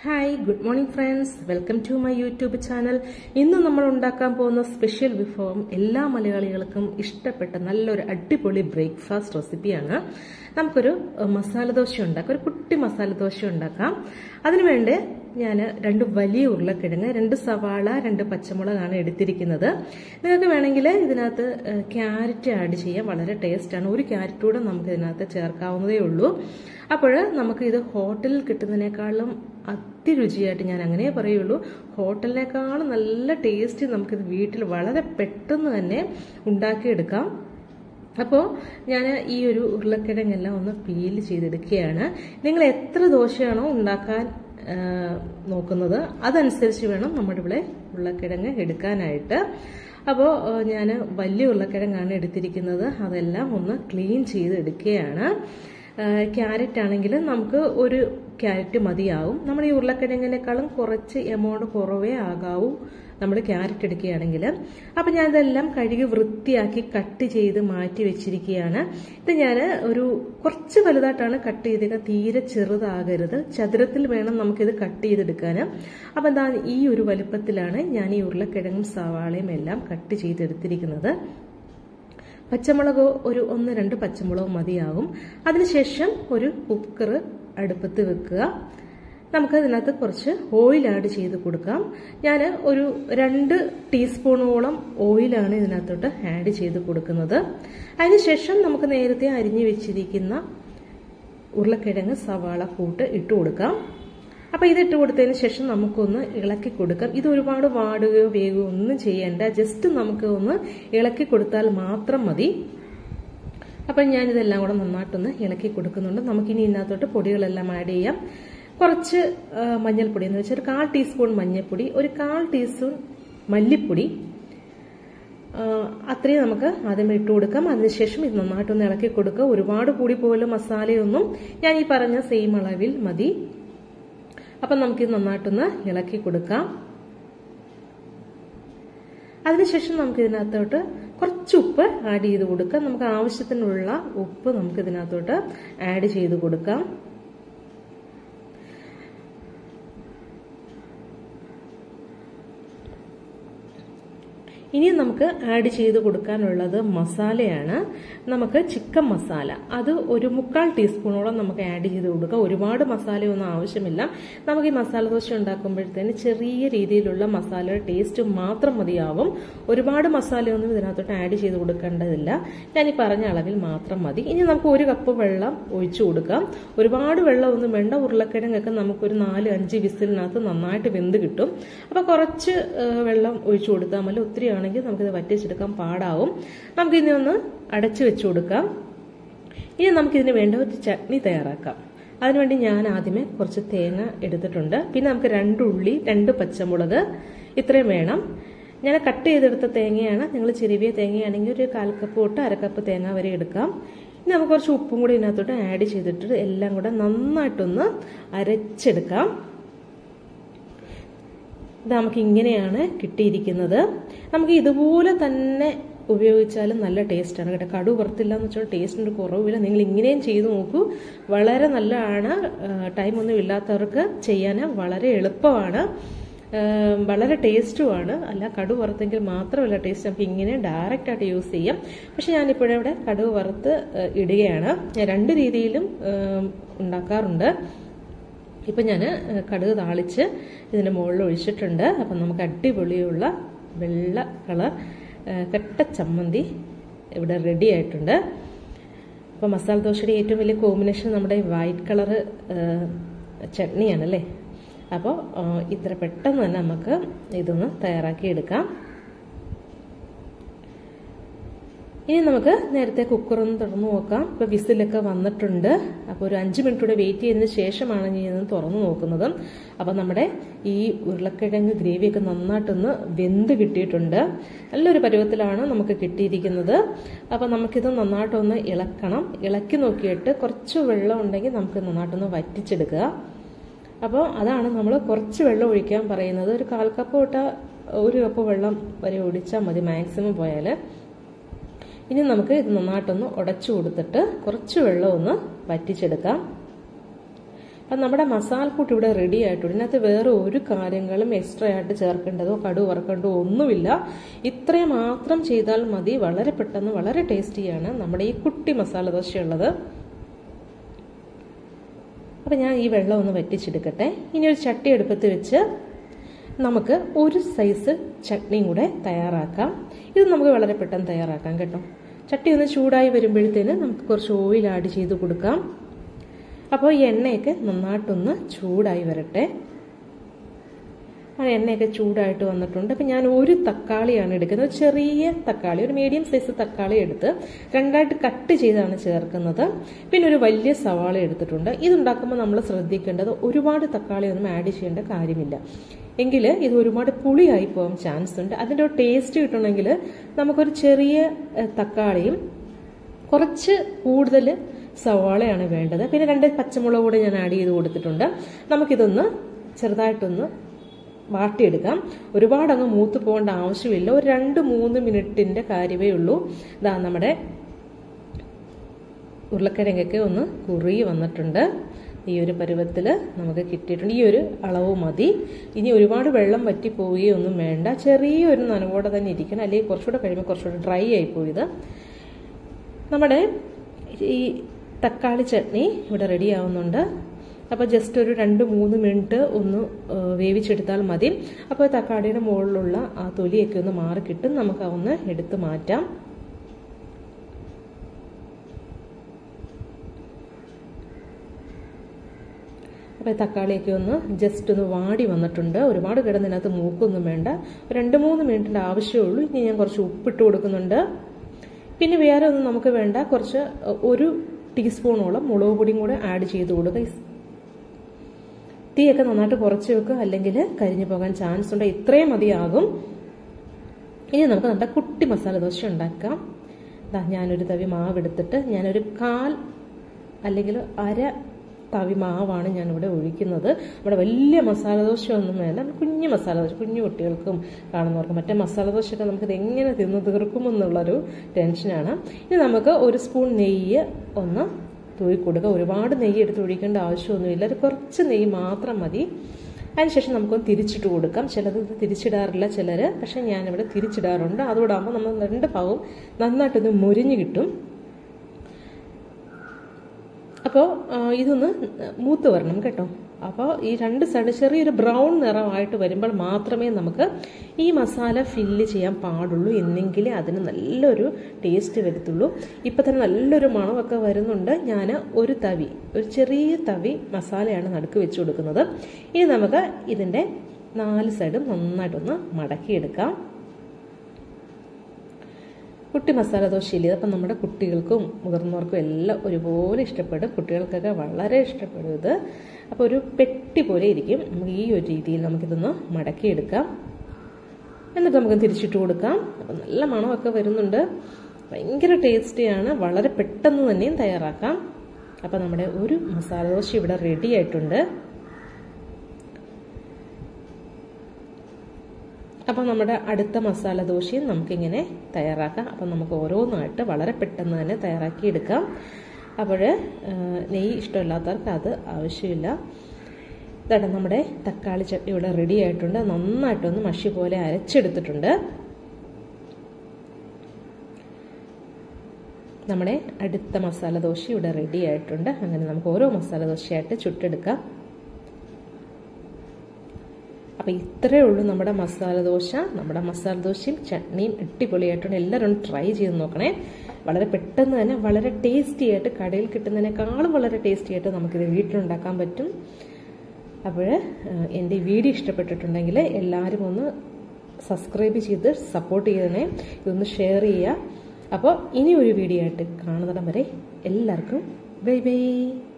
hi good morning friends welcome to my YouTube channel ഇന്ന് നമ്മൾ ഉണ്ടാക്കാൻ പോകുന്ന സ്പെഷ്യൽ വിഭവം എല്ലാ മലയാളികൾക്കും ഇഷ്ടപ്പെട്ട നല്ലൊരു അടിപൊളി ബ്രേക്ക്ഫാസ്റ്റ് റെസിപ്പിയാണ് നമുക്കൊരു അഹ്, മസാല ദോശ ഉണ്ടാക്കാം ഒരു കുട്ടി മസാല ദോശ ഉണ്ടാക്കാം അതിനുവേണ്ടി ഞാൻ രണ്ട് വലിയ ഉരുളക്കിഴങ്ങ് രണ്ട് സവാള രണ്ട് പച്ചമുളകാണ് എടുത്തിരിക്കുന്നത് നിങ്ങൾക്ക് വേണമെങ്കിൽ ഇതിനകത്ത് അഹ്, ക്യാരറ്റ് ആഡ് ചെയ്യാം വളരെ ടേസ്റ്റാണ് ഒരു ക്യാരറ്റ് കൂടെ നമുക്ക് ഇതിനകത്ത് ചേർക്കാവുന്നതേ ഉള്ളൂ അപ്പോൾ നമുക്ക് ഇത് ഹോട്ടലിൽ കിട്ടുന്നതിനേക്കാളും അതിരുചിയായിട്ട് ഞാൻ അങ്ങനെ പറയുള്ളൂ ഹോട്ടലിനേക്കാളും നല്ല ടേസ്റ്റ് നമുക്കിത് വീട്ടിൽ വളരെ പെട്ടെന്ന് തന്നെ ഉണ്ടാക്കിയെടുക്കാം അപ്പോൾ ഞാൻ ഈ ഒരു ഉരുളക്കിഴങ്ങെല്ലാം ഒന്ന് പീൽ ചെയ്തെടുക്കുകയാണ് നിങ്ങൾ എത്ര ദോശയാണോ ഉണ്ടാക്കാൻ ആ, നോക്കുന്നത് അതനുസരിച്ച് വേണം നമ്മുടെ ഇവിടെ ഉരുളക്കിഴങ്ങ് എടുക്കാനായിട്ട് അപ്പോൾ ഞാൻ വലിയ ഉരുളക്കിഴങ്ങാണ് എടുത്തിരിക്കുന്നത് അതെല്ലാം ഒന്ന് ക്ലീൻ ചെയ്ത് എടുക്കുകയാണ് ക്യാരറ്റ് ആണെങ്കിൽ നമുക്ക് ഒരു ക്യാരറ്റ് മതിയാവും നമ്മൾ ഈ ഉരുളക്കിഴങ്ങിനേക്കാളും കുറച്ച് എമൗണ്ട് കുറവേ ആകാവൂ നമ്മൾ ക്യാരറ്റ് എടുക്കുകയാണെങ്കിൽ അപ്പം ഞാൻ ഇതെല്ലാം കഴുകി വൃത്തിയാക്കി കട്ട് ചെയ്ത് മാറ്റി വെച്ചിരിക്കുകയാണ് ഇത് ഞാൻ ഒരു കുറച്ച് വലുതായിട്ടാണ് കട്ട് ചെയ്തേക്കുക തീരെ ചെറുതാകരുത് ചതുരത്തിൽ വേണം നമുക്കിത് കട്ട് ചെയ്തെടുക്കാൻ അപ്പം എന്താ ഈ ഒരു വലുപ്പത്തിലാണ് ഞാൻ ഈ ഉരുളക്കിഴങ്ങും സവാളയും എല്ലാം കട്ട് ചെയ്തെടുത്തിരിക്കുന്നത് പച്ചമുളക് ഒരു ഒന്ന് രണ്ട് പച്ചമുളക് മതിയാകും അതിനുശേഷം ഒരു കുക്കർ അടുപ്പത്ത് വെക്കുക നമുക്ക് ഇതിനകത്ത് കുറച്ച് ഓയിൽ ആഡ് ചെയ്ത് കൊടുക്കാം ഞാൻ ഒരു രണ്ട് ടീസ്പൂണോളം ഓയിലാണ് ഇതിനകത്തോട്ട് ആഡ് ചെയ്ത് കൊടുക്കുന്നത് അതിനുശേഷം നമുക്ക് നേരത്തെ അരിഞ്ഞു വെച്ചിരിക്കുന്ന ഉരുളക്കിഴങ്ങ് സവാള കൂട്ട് ഇട്ട് കൊടുക്കാം അപ്പോൾ ഇത് ഇട്ട് കൊടുത്തതിന് ശേഷം നമുക്കൊന്ന് ഇളക്കി കൊടുക്കാം ഇത് ഒരുപാട് വാടുകയോ വേകുകയോ ഒന്നും ചെയ്യേണ്ട ജസ്റ്റ് നമുക്ക് ഒന്ന് ഇളക്കി കൊടുത്താൽ മാത്രം മതി അപ്പം ഞാനിതെല്ലാം കൂടെ നന്നായിട്ടൊന്ന് ഇളക്കി കൊടുക്കുന്നുണ്ട് നമുക്കിനി ഇതിനകത്തോട്ട് പൊടികളെല്ലാം ആഡ് ചെയ്യാം കുറച്ച് ആ, മഞ്ഞൾപ്പൊടി എന്ന് വെച്ചാൽ ഒരു കാൽ ടീസ്പൂൺ മഞ്ഞൾപ്പൊടി ഒരു കാൽ ടീസ്പൂൺ മല്ലിപ്പൊടി ആ, അത്രയും നമുക്ക് ആദ്യം ഇട്ട് കൊടുക്കാം അതിനുശേഷം ഇത് നന്നായിട്ടൊന്ന് ഇളക്കി കൊടുക്കുക ഒരുപാട് കൂടി പോലും മസാലയൊന്നും ഞാൻ ഈ പറഞ്ഞ സെയിം അളവിൽ മതി അപ്പം നമുക്കിത് നന്നായിട്ടൊന്ന് ഇളക്കി കൊടുക്കാം അതിനുശേഷം നമുക്ക് ഇതിനകത്തോട്ട് കുറച്ച് ഉപ്പ് ആഡ് ചെയ്ത് കൊടുക്കാം നമുക്ക് ആവശ്യത്തിനുള്ള ഉപ്പ് നമുക്ക് ഇതിനകത്തോട്ട് ആഡ് ചെയ്ത് കൊടുക്കാം ഇനി നമുക്ക് ആഡ് ചെയ്ത് കൊടുക്കാനുള്ളത് മസാലയാണ് നമുക്ക് ചിക്കൻ മസാല അത് ഒരു മുക്കാൽ ടീസ്പൂണോളം നമുക്ക് ആഡ് ചെയ്ത് കൊടുക്കാം ഒരുപാട് മസാലയൊന്നും ആവശ്യമില്ല നമുക്ക് ഈ മസാല ദോശ ഉണ്ടാക്കുമ്പോഴത്തേന് ചെറിയ രീതിയിലുള്ള മസാലയുടെ ടേസ്റ്റ് മാത്രം മതിയാവും ഒരുപാട് മസാലയൊന്നും ഇതിനകത്തോട്ട് ആഡ് ചെയ്ത് കൊടുക്കേണ്ടതില്ല ഞാൻ ഈ പറഞ്ഞ അളവിൽ മാത്രം മതി ഇനി നമുക്ക് ഒരു കപ്പ് വെള്ളം ഒഴിച്ചു കൊടുക്കാം ഒരുപാട് വെള്ളമൊന്നും വേണ്ട ഉരുളക്കിഴങ്ങൊക്കെ നമുക്കൊരു നാല് അഞ്ച് വിസിലിനകത്ത് നന്നായിട്ട് വെന്ത് കിട്ടും അപ്പോൾ കുറച്ച് ആ, വെള്ളം ഒഴിച്ചു കൊടുത്താൽ മതി ഒത്തിരി ആണെങ്കിൽ നമുക്കിത് വറ്റിച്ചെടുക്കാൻ പാടാവും നമുക്കിനി ഒന്ന് അടച്ചു വെച്ച് കൊടുക്കാം ഇനി നമുക്കിതിന് വേണ്ട ഒരു ചട്നി തയ്യാറാക്കാം അതിനുവേണ്ടി ഞാൻ ആദ്യമേ കുറച്ച് തേങ്ങ എടുത്തിട്ടുണ്ട് പിന്നെ നമുക്ക് രണ്ട് ഉള്ളി രണ്ട് പച്ചമുളക് ഇത്രയും വേണം ഞാൻ കട്ട് ചെയ്തെടുത്ത തേങ്ങയാണ് നിങ്ങൾ ചെറിയ തേങ്ങയാണെങ്കിൽ ഒരു കാൽ കപ്പ് തൊട്ട് അരക്കപ്പ് തേങ്ങ വരെ എടുക്കാം ഇനി നമുക്ക് കുറച്ച് ഉപ്പും കൂടി ഇതിനകത്തോട്ട് ആഡ് ചെയ്തിട്ട് എല്ലാം കൂടെ നന്നായിട്ടൊന്ന് അരച്ചെടുക്കാം ഇത് നമുക്ക് ഇങ്ങനെയാണ് കിട്ടിയിരിക്കുന്നത് നമുക്ക് ഇതുപോലെ തന്നെ ഉപയോഗിച്ചാലും നല്ല ടേസ്റ്റാണ് കേട്ടോ കടു പുറത്തില്ല എന്ന് വെച്ചാൽ ടേസ്റ്റിൻ്റെ കുറവില്ല നിങ്ങൾ ഇങ്ങനെയും ചെയ്തു നോക്കൂ വളരെ നല്ലതാണ് ടൈമൊന്നും ഇല്ലാത്തവർക്ക് ചെയ്യാൻ വളരെ എളുപ്പമാണ് ആ, വളരെ ടേസ്റ്റുമാണ് അല്ല കടുക് വറുത്തെങ്കിൽ മാത്രമല്ല ടേസ്റ്റ് നമുക്ക് ഇങ്ങനെ ഡയറക്റ്റ് ആയിട്ട് യൂസ് ചെയ്യാം പക്ഷെ ഞാനിപ്പോഴിവിടെ കടുക് വറുത്ത് ആ, ഇടുകയാണ് ഞാൻ രണ്ട് രീതിയിലും ആ, ഉണ്ടാക്കാറുണ്ട് ഇപ്പം ഞാൻ കടുക് താളിച്ച് ഇതിൻ്റെ മുകളിൽ ഒഴിച്ചിട്ടുണ്ട് അപ്പം നമുക്ക് അടിപൊളിയുള്ള വെള്ള കളർ കെട്ട ചമ്മന്തി ഇവിടെ റെഡി ആയിട്ടുണ്ട് അപ്പോൾ മസാല ദോശയുടെ ഏറ്റവും വലിയ കോമ്പിനേഷൻ നമ്മുടെ വൈറ്റ് കളറ് ചട്നിയാണല്ലേ അപ്പോൾ ഇത്ര പെട്ടെന്ന് തന്നെ നമുക്ക് ഇതൊന്ന് തയ്യാറാക്കി എടുക്കാം ഇനി നമുക്ക് നേരത്തെ കുക്കർ ഒന്ന് തുറന്നു നോക്കാം ഇപ്പോൾ വിസിലൊക്കെ വന്നിട്ടുണ്ട് അപ്പോൾ ഒരു അഞ്ച് മിനിറ്റ് കൂടെ വെയിറ്റ് ചെയ്തതിന് ശേഷമാണ് ഞാൻ ഇതൊന്ന് തുറന്നു നോക്കുന്നത് അപ്പോൾ നമ്മുടെ ഈ ഉരുളക്കിഴങ്ങ് ഗ്രേവിയൊക്കെ നന്നായിട്ടൊന്ന് വെന്ത് കിട്ടിയിട്ടുണ്ട് നല്ലൊരു പരുവത്തിലാണ് നമുക്ക് കിട്ടിയിരിക്കുന്നത് അപ്പോൾ നമുക്കിത് നന്നായിട്ടൊന്ന് ഇളക്കണം ഇളക്കി നോക്കിയിട്ട് കുറച്ച് വെള്ളം ഉണ്ടെങ്കിൽ നമുക്ക് നന്നായിട്ടൊന്ന് വറ്റിച്ചെടുക്കുക അപ്പോൾ അതാണ് നമ്മൾ കുറച്ച് വെള്ളം ഒഴിക്കാൻ പറയുന്നത് ഒരു കാൽ കപ്പ് തൊട്ട് ഒരു കപ്പ് വെള്ളം വരെ ഒഴിച്ചാൽ മതി മാക്സിമം പോയാൽ ഇനി നമുക്ക് ഇത് നന്നായിട്ടൊന്ന് ഉടച്ചു കൊടുത്തിട്ട് കുറച്ച് വെള്ളം ഒന്ന് വറ്റിച്ചെടുക്കാം അപ്പം നമ്മുടെ മസാലക്കൂട്ട് ഇവിടെ റെഡി ആയിട്ടുണ്ട് ഇതിനകത്ത് വേറെ ഒരു കാര്യങ്ങളും എക്സ്ട്രാ ആയിട്ട് ചേർക്കേണ്ടതോ കടു വറക്കേണ്ടതോ ഒന്നുമില്ല ഇത്രയും മാത്രം ചെയ്താൽ മതി വളരെ പെട്ടെന്ന് വളരെ ടേസ്റ്റിയാണ് നമ്മുടെ ഈ കുട്ടി മസാല ദോശ ഉള്ളത് അപ്പം ഞാൻ ഈ വെള്ളം ഒന്ന് വറ്റിച്ചെടുക്കട്ടെ ഇനി ഒരു ചട്ടി അടുപ്പത്ത് വെച്ച് നമുക്ക് ഒരു സൈസ് ചട്നിയും കൂടെ തയ്യാറാക്കാം ഇത് നമുക്ക് വളരെ പെട്ടെന്ന് തയ്യാറാക്കാം കേട്ടോ ചട്ടി ഒന്ന് ചൂടായി വരുമ്പോഴത്തേന് നമുക്ക് കുറച്ച് ഓയിൽ ആഡ് ചെയ്ത് കൊടുക്കാം അപ്പോൾ ഈ എണ്ണയൊക്കെ നന്നായിട്ടൊന്ന് ചൂടായി വരട്ടെ ആ എണ്ണയൊക്കെ ചൂടായിട്ട് വന്നിട്ടുണ്ട് അപ്പം ഞാൻ ഒരു തക്കാളിയാണ് എടുക്കുന്നത് ചെറിയ തക്കാളി ഒരു മീഡിയം സൈസ് തക്കാളി എടുത്ത് രണ്ടായിട്ട് കട്ട് ചെയ്താണ് ചേർക്കുന്നത് പിന്നെ ഒരു വലിയ സവാള എടുത്തിട്ടുണ്ട് ഇതുണ്ടാക്കുമ്പോൾ നമ്മൾ ശ്രദ്ധിക്കേണ്ടത് ഒരുപാട് തക്കാളി ഒന്നും ആഡ് ചെയ്യേണ്ട കാര്യമില്ല എങ്കിൽ ഇത് ഒരുപാട് പുളിയായി പോകാൻ ചാൻസ് ഉണ്ട് അതിൻ്റെ ഒരു ടേസ്റ്റ് കിട്ടണമെങ്കിൽ നമുക്കൊരു ചെറിയ തക്കാളിയും കുറച്ച് കൂടുതൽ സവാളയാണ് വേണ്ടത് പിന്നെ രണ്ട് പച്ചമുളക് കൂടെ ഞാൻ ആഡ് ചെയ്ത് കൊടുത്തിട്ടുണ്ട് നമുക്കിതൊന്ന് ചെറുതായിട്ടൊന്ന് വാട്ടിയെടുക്കാം ഒരുപാട് അങ്ങ് മൂത്ത് പോകേണ്ട ആവശ്യമില്ല ഒരു രണ്ട് മൂന്ന് മിനിറ്റിന്റെ കാര്യമേ ഉള്ളൂ ഇതാ നമ്മുടെ ഉരുളക്കിഴങ്ങൊക്കെ ഒന്ന് കുറുകി വന്നിട്ടുണ്ട് ഈ ഒരു പരുവത്തിൽ നമുക്ക് കിട്ടിയിട്ടുണ്ട് ഈ ഒരു അളവ് മതി ഇനി ഒരുപാട് വെള്ളം വറ്റി പോവുകയൊന്നും വേണ്ട ചെറിയൊരു നനവോടെ തന്നെ ഇരിക്കണം അല്ലെങ്കിൽ കുറച്ചുകൂടെ കഴിയുമ്പോൾ കുറച്ചുകൂടെ ഡ്രൈ ആയി പോയത് നമ്മുടെ ഈ തക്കാളി ചട്നി ഇവിടെ റെഡി ആവുന്നുണ്ട് അപ്പോൾ ജസ്റ്റ് ഒരു രണ്ട് മൂന്ന് മിനിറ്റ് ഒന്ന് വേവിച്ചെടുത്താൽ മതി അപ്പോൾ തക്കാളിയുടെ മുകളിലുള്ള ആ തൊലിയൊക്കെ ഒന്ന് മാറി കിട്ടും നമുക്ക് ഒന്ന് എടുത്ത് മാറ്റാം അപ്പോൾ തക്കാളിയൊക്കെ ഒന്ന് ജസ്റ്റ് ഒന്ന് വാടി വന്നിട്ടുണ്ട് ഒരുപാട് കിടന്നതിനകത്ത് മൂക്കൊന്നും വേണ്ട രണ്ട് മൂന്ന് മിനിറ്റിൻ്റെ ആവശ്യമുള്ളൂ ഇനി ഞാൻ കുറച്ച് ഉപ്പിട്ട് കൊടുക്കുന്നുണ്ട് പിന്നെ വേറെ ഒന്നും നമുക്ക് വേണ്ട കുറച്ച് ഒരു ടീസ്പൂണോളം മുളക് പൊടിയും കൂടെ ആഡ് ചെയ്ത് കൊടുക്കുക തീയൊക്കെ നന്നായിട്ട് കുറച്ച് വെക്കുക അല്ലെങ്കിൽ കരിഞ്ഞു പോകാൻ ചാൻസ് ഉണ്ട് ഇത്രയും മതിയാകും ഇനി നമുക്ക് നമ്മുടെ കുട്ടി മസാല ദോശ ഉണ്ടാക്കാം ഇതാ ഞാനൊരു തവി മാവ് എടുത്തിട്ട് ഞാനൊരു കാൽ അല്ലെങ്കിൽ അര തവി മാവാണ് ഞാനിവിടെ ഒഴിക്കുന്നത് ഇവിടെ വലിയ മസാല ദോശ ഒന്നും വേണ്ട കുഞ്ഞു മസാല ദോശ കുഞ്ഞു കുട്ടികൾക്കും കാണുന്നവർക്കും മറ്റേ മസാല ദോശയൊക്കെ നമുക്കിത് എങ്ങനെ തിന്ന് തീർക്കുമെന്നുള്ളൊരു ടെൻഷനാണ് ഇനി നമുക്ക് ഒരു സ്പൂൺ നെയ്യ് ഒന്ന് തൂയി കൊടുക്കുക ഒരുപാട് നെയ്യ് എടുത്ത് ഒഴിക്കേണ്ട ആവശ്യമൊന്നുമില്ല ഒരു കുറച്ച് നെയ്യ് മാത്രം മതി അതിനുശേഷം നമുക്കൊന്ന് തിരിച്ചിട്ട് കൊടുക്കാം ചിലത് ഇത് തിരിച്ചിടാറില്ല ചിലർ പക്ഷേ ഞാനിവിടെ തിരിച്ചിടാറുണ്ട് അതോടാകുമ്പോൾ നമ്മൾ രണ്ട് ഭാഗവും നന്നായിട്ടൊന്ന് മുരിഞ്ഞ് കിട്ടും അപ്പോൾ ഇതൊന്ന് മൂത്ത് വരണം കേട്ടോ അപ്പോൾ ഈ രണ്ട് സൈഡ് ചെറിയൊരു ബ്രൗൺ നിറമായിട്ട് വരുമ്പോൾ മാത്രമേ നമുക്ക് ഈ മസാല ഫില്ല് ചെയ്യാൻ പാടുള്ളൂ എന്നെങ്കിലേ അതിന് നല്ലൊരു ടേസ്റ്റ് വരത്തുള്ളൂ ഇപ്പം തന്നെ നല്ലൊരു മണമൊക്കെ വരുന്നുണ്ട് ഞാൻ ഒരു തവി ഒരു ചെറിയ തവി മസാലയാണ് നടുക്ക് വെച്ച് കൊടുക്കുന്നത് ഇനി നമുക്ക് ഇതിൻ്റെ നാല് സൈഡും നന്നായിട്ടൊന്ന് മടക്കിയെടുക്കാം കുട്ടി മസാല ദോശയില്ലേ അപ്പം നമ്മുടെ കുട്ടികൾക്കും മുതിർന്നവർക്കും എല്ലാം ഒരുപോലെ ഇഷ്ടപ്പെടും കുട്ടികൾക്കൊക്കെ വളരെ ഇഷ്ടപ്പെടും ഇത് അപ്പോൾ ഒരു പെട്ടി പോലെ ഇരിക്കും നമുക്ക് ഈ ഒരു രീതിയിൽ നമുക്കിതൊന്ന് മടക്കിയെടുക്കാം എന്നിട്ട് നമുക്ക് തിരിച്ചിട്ട് കൊടുക്കാം അപ്പം നല്ല മണമൊക്കെ വരുന്നുണ്ട് ഭയങ്കര ടേസ്റ്റിയാണ് വളരെ പെട്ടെന്ന് തന്നെയും തയ്യാറാക്കാം അപ്പം നമ്മുടെ ഒരു മസാല ദോശ ഇവിടെ റെഡി ആയിട്ടുണ്ട് അപ്പോൾ നമ്മുടെ അടുത്ത മസാല ദോശയും നമുക്കിങ്ങനെ തയ്യാറാക്കാം അപ്പം നമുക്ക് ഓരോന്നായിട്ട് വളരെ പെട്ടെന്ന് തന്നെ തയ്യാറാക്കി എടുക്കാം അപ്പോൾ നെയ്യ് ഇഷ്ടമില്ലാത്തവർക്ക് അത് ആവശ്യമില്ല ഇതാണ് നമ്മുടെ തക്കാളി ചട്നി ഇവിടെ റെഡി ആയിട്ടുണ്ട് നന്നായിട്ടൊന്ന് മഷി പോലെ അരച്ചെടുത്തിട്ടുണ്ട് നമ്മുടെ അടുത്ത മസാല ദോശ ഇവിടെ റെഡി ആയിട്ടുണ്ട് അങ്ങനെ നമുക്ക് ഓരോ മസാല ദോശയായിട്ട് ചുട്ടെടുക്കാം അപ്പോൾ ഇത്രയേ ഉള്ളൂ നമ്മുടെ മസാല ദോശ നമ്മുടെ മസാല ദോശയും ചട്നിയും അടിപൊളിയായിട്ടുണ്ട് എല്ലാവരും ട്രൈ ചെയ്ത് നോക്കണേ വളരെ പെട്ടെന്ന് തന്നെ വളരെ ടേസ്റ്റി ആയിട്ട് കടയിൽ കിട്ടുന്നതിനേക്കാളും വളരെ ടേസ്റ്റി ആയിട്ട് നമുക്കിത് വീട്ടിലുണ്ടാക്കാൻ പറ്റും അപ്പോൾ എൻ്റെ വീഡിയോ ഇഷ്ടപ്പെട്ടിട്ടുണ്ടെങ്കിൽ എല്ലാവരും ഒന്ന് സബ്സ്ക്രൈബ് ചെയ്ത് സപ്പോർട്ട് ചെയ്തേ ഇതൊന്ന് ഷെയർ ചെയ്യുക അപ്പോൾ ഇനി ഒരു വീഡിയോ ആയിട്ട് കാണുന്നിടം വരെ എല്ലാവർക്കും ബൈ ബൈ